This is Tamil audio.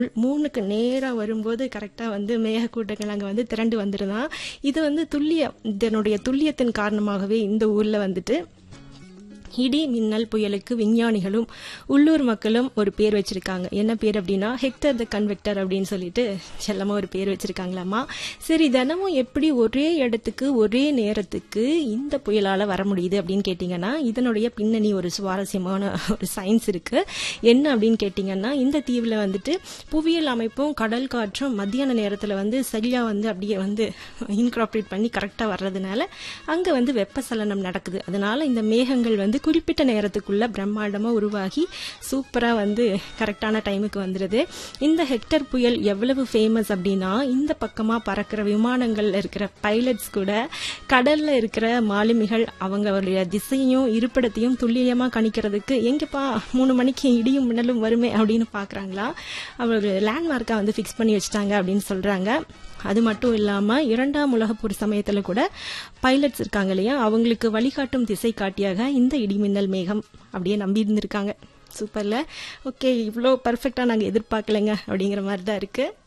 மூணுக்கு நேரா வரும்போது கரெக்டா வந்து மேகக்கூட்டங்கள் அங்க வந்து திரண்டு வந்துருதான் இது வந்து துல்லியம் இதனுடைய துல்லியத்தின் காரணமாகவே இந்த ஊர்ல வந்துட்டு இடி மின்னல் புயலுக்கு விஞ்ஞானிகளும் உள்ளூர் மக்களும் ஒரு பேர் வச்சிருக்காங்க என்ன பேர் அப்படின்னா ஹெக்டர் த கன்வெக்டர் அப்படின்னு சொல்லிட்டு செல்லமா ஒரு பேர் வச்சிருக்காங்களாமா சரி தினமும் எப்படி ஒரே இடத்துக்கு ஒரே நேரத்துக்கு இந்த புயலால வர முடியுது அப்படின்னு கேட்டிங்கன்னா இதனுடைய பின்னணி ஒரு சுவாரஸ்யமான ஒரு சயின்ஸ் இருக்கு என்ன அப்படின்னு கேட்டிங்கன்னா இந்த தீவுல வந்துட்டு புவியியல் அமைப்பும் கடல் காற்றும் மத்தியான நேரத்துல வந்து சரியா வந்து அப்படியே வந்து இன்கார்பரேட் பண்ணி கரெக்டா வர்றதுனால அங்க வந்து வெப்பசலனம் நடக்குது அதனால இந்த மேகங்கள் வந்து குறிப்பிட்ட நேரத்துக்குள்ள பிரம்மாண்டமா உருவாகி சூப்பரா வந்து கரெக்டான டைமுக்கு வந்துருது இந்த ஹெக்டர் புயல் எவ்வளவு ஃபேமஸ் அப்படின்னா இந்த பக்கமா பறக்கிற விமானங்கள்ல இருக்கிற பைலட்ஸ் கூட கடல்ல இருக்கிற மாலுமிகள் அவங்களுடைய திசையும் இருப்பிடத்தையும் துல்லியமா கணிக்கிறதுக்கு எங்கப்பா மூணு மணிக்கு இடியும் மின்னலும் வருமே அப்படின்னு பாக்குறாங்களா அவர் லேண்ட்மார்க்கா வந்து ஃபிக்ஸ் பண்ணி வச்சுட்டாங்க அப்படின்னு சொல்றாங்க அது மட்டும் இல்லாம இரண்டாம் உலகப்போர் சமயத்துல கூட பைலட்ஸ் இருக்காங்க இல்லையா அவங்களுக்கு வழிகாட்டும் திசை காட்டியாக இந்த இடிமின்னல் மேகம் அப்படியே நம்பி இருந்திருக்காங்க சூப்பர்ல ஓகே இவ்வளோ பர்ஃபெக்டா நாங்க எதிர்பார்க்கலைங்க அப்படிங்கிற மாதிரி தான் இருக்கு